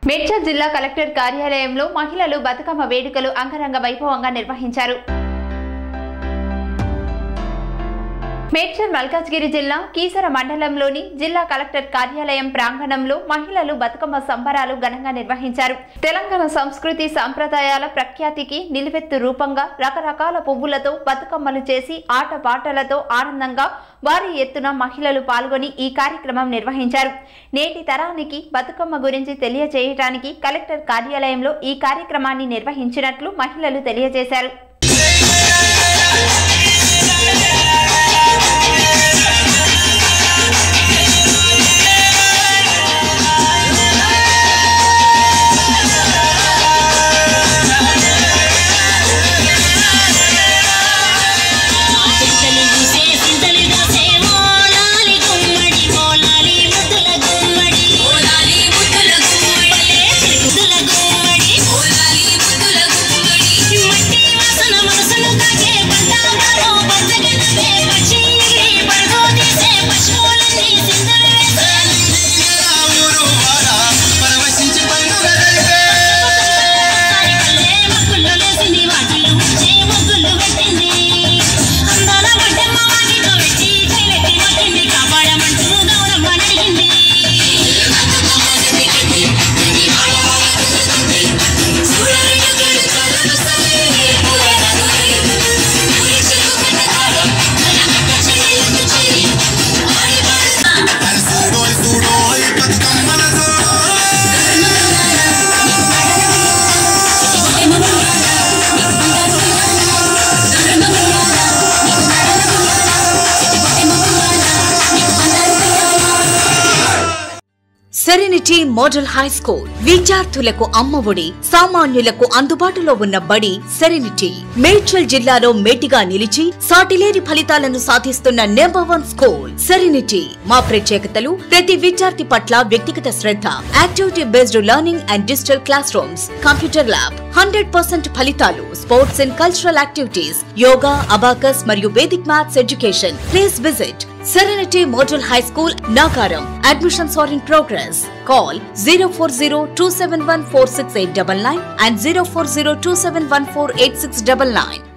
మేడ్చల్ జిల్లా కలెక్టర్ కార్యాలయంలో మహిళలు బతుకమ్మ వేడుకలు అంగరంగ వైభవంగా నిర్వహించారు మేడ్చల్ మల్కాజ్గిరి జిల్లా కీసర మండలంలోని జిల్లా కలెక్టర్ కార్యాలయం ప్రాంగణంలో మహిళలు బతుకమ్మ సంబరాలు ఘనంగా నిర్వహించారు తెలంగాణ సంస్కృతి సంప్రదాయాల ప్రఖ్యాతికి నిలువెత్తు రూపంగా రకరకాల పువ్వులతో బతుకమ్మలు చేసి ఆట పాటలతో ఆనందంగా భారీ ఎత్తున మహిళలు పాల్గొని ఈ కార్యక్రమం నిర్వహించారు నేటి తరానికి బతుకమ్మ గురించి తెలియజేయడానికి కలెక్టర్ కార్యాలయంలో ఈ కార్యక్రమాన్ని నిర్వహించినట్లు మహిళలు తెలియజేశారు చింతలు చూసే చింతలు దోసే మోలాలి గుమ్మడి మోలాలి ముద్దుల గుమ్మడి మోలాలి ముద్దుల గుమ్మడి చిరుకుల గుమ్మడి మోలాలి ముద్దుల గుమ్మడి మట్టి వాసన మనసును తాకే పంటాలో బతకనవే పక్షి ఎగిరి పడుకో తీసే పశువులన్నీ సిందలు వేసే ఒకసారి కల్లే మక్కుల్లో లేసింది వాకిళ్ళు ఉంచే ముగ్గులు పెట్టింది అందాల వడ్డమ్మ వాకిట్లో పెట్టి కైలెట్టి మొక్కింది కాపాడమంటూ గౌరమ్మ అడిగింది సెరెనిటీ మోడల్ హై స్కూల్ విద్యార్థులకు అమ్మఒడి సామాన్యులకు అందుబాటులో ఉన్న బడి సెరెనిటీ మేడ్చల్ జిల్లాలో మేటిగా నిలిచి సాటిలేని ఫలితాలను సాధిస్తున్న నెంబర్ వన్ స్కూల్ సెరెనిటీ మా ప్రత్యేకతలు ప్రతి విద్యార్థి పట్ల వ్యక్తిగత శ్రద్ధ activity based learning and digital classrooms computer lab hundred percent ఫలితాలు sports and cultural activities yoga abacus మరియు Vedic maths education please visit Serenity Model High School, Nagaram. Admissions are in progress. Call 040 and 040 271 8699.